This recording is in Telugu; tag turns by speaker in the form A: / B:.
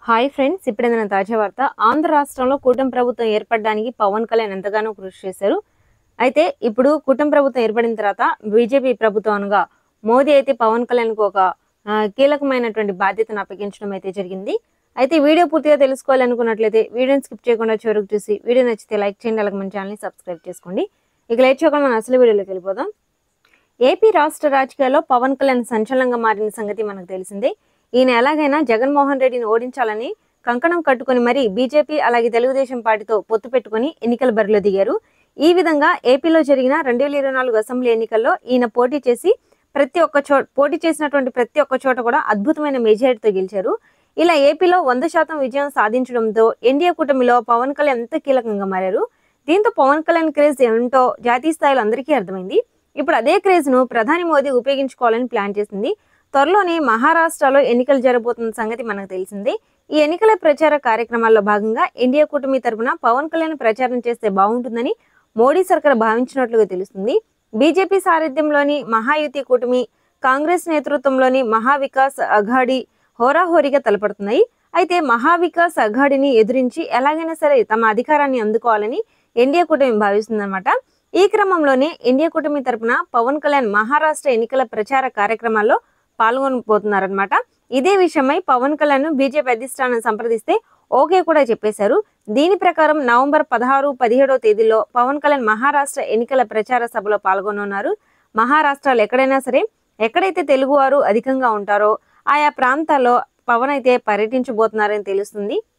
A: హాయ్ ఫ్రెండ్స్ ఇప్పుడైనా తాజా వార్త ఆంధ్ర రాష్ట్రంలో కూటమి ప్రభుత్వం ఏర్పడడానికి పవన్ కళ్యాణ్ ఎంతగానో కృషి చేశారు అయితే ఇప్పుడు కూటమి ప్రభుత్వం ఏర్పడిన తర్వాత బీజేపీ ప్రభుత్వం అనగా మోదీ అయితే పవన్ కళ్యాణ్కు ఒక ఆ, కీలకమైనటువంటి బాధ్యతను అప్పగించడం అయితే జరిగింది అయితే ఈ వీడియో పూర్తిగా తెలుసుకోవాలనుకున్నట్లయితే వీడియోని స్కిప్ చేయకుండా చివరికి చూసి వీడియో నచ్చితే లైక్ చేయండి అలాగే మన ఛానల్ని సబ్స్క్రైబ్ చేసుకోండి ఇక లైక్ చేయకుండా మన అసలు వీడియోలోకి వెళ్ళిపోదాం ఏపీ రాష్ట్ర రాజకీయాల్లో పవన్ కళ్యాణ్ సంచలనంగా మారిన సంగతి మనకు తెలిసిందే ఈయన ఎలాగైనా జగన్మోహన్ రెడ్డిని ఓడించాలని కంకణం కట్టుకొని మరి బీజేపీ అలాగే తెలుగుదేశం పార్టీతో పొత్తు పెట్టుకొని ఎన్నికల బరిలో దిగారు ఈ విధంగా ఏపీలో జరిగిన రెండు వేల ఇరవై నాలుగు అసెంబ్లీ ఎన్నికల్లో ఈయన పోటీ చేసి ప్రతి ఒక్క చోట పోటీ చేసినటువంటి ప్రతి ఒక్క చోట కూడా అద్భుతమైన మెజారిటీతో గెలిచారు ఇలా ఏపీలో వంద శాతం విజయం సాధించడంతో ఎన్డీఏ కూటమిలో పవన్ కళ్యాణ్ ఎంత కీలకంగా మారారు దీంతో పవన్ కళ్యాణ్ క్రేజ్ ఏంటో జాతీయ స్థాయిలో అందరికీ అర్థమైంది ఇప్పుడు అదే క్రేజ్ ను ప్రధాని మోదీ ఉపయోగించుకోవాలని ప్లాన్ చేసింది త్వరలోనే మహారాష్ట్రలో ఎన్నికలు జరగబోతున్న సంగతి మనకు తెలిసిందే ఈ ఎన్నికల ప్రచార కార్యక్రమాల్లో భాగంగా ఎన్డీఏ కూటమి తరపున పవన్ కళ్యాణ్ ప్రచారం చేస్తే బాగుంటుందని మోడీ సర్కార్ భావించినట్లుగా తెలుస్తుంది బీజేపీ సారథ్యంలోని మహాయుతి కూటమి కాంగ్రెస్ నేతృత్వంలోని మహావికాస్ అఘాడీ హోరాహోరీగా తలపడుతున్నాయి అయితే మహావికాస్ అఘాడీని ఎదిరించి ఎలాగైనా సరే తమ అధికారాన్ని అందుకోవాలని ఎన్డీఏ కూటమి భావిస్తుందన్నమాట ఈ క్రమంలోనే ఎన్డీఏ కూటమి తరపున పవన్ కళ్యాణ్ మహారాష్ట్ర ఎన్నికల ప్రచార కార్యక్రమాల్లో పాల్గొనబోతున్నారనమాట ఇదే విషయమై పవన్ కళ్యాణ్ బీజేపీ అధిష్టానం సంప్రదిస్తే ఓకే కూడా చెప్పేశారు దీని ప్రకారం నవంబర్ పదహారు పదిహేడో తేదీలో పవన్ కళ్యాణ్ మహారాష్ట్ర ఎన్నికల ప్రచార సభలో పాల్గొనున్నారు మహారాష్ట్రలో ఎక్కడైనా సరే ఎక్కడైతే తెలుగువారు అధికంగా ఉంటారో ఆయా ప్రాంతాల్లో పవన్ అయితే పర్యటించబోతున్నారని తెలుస్తుంది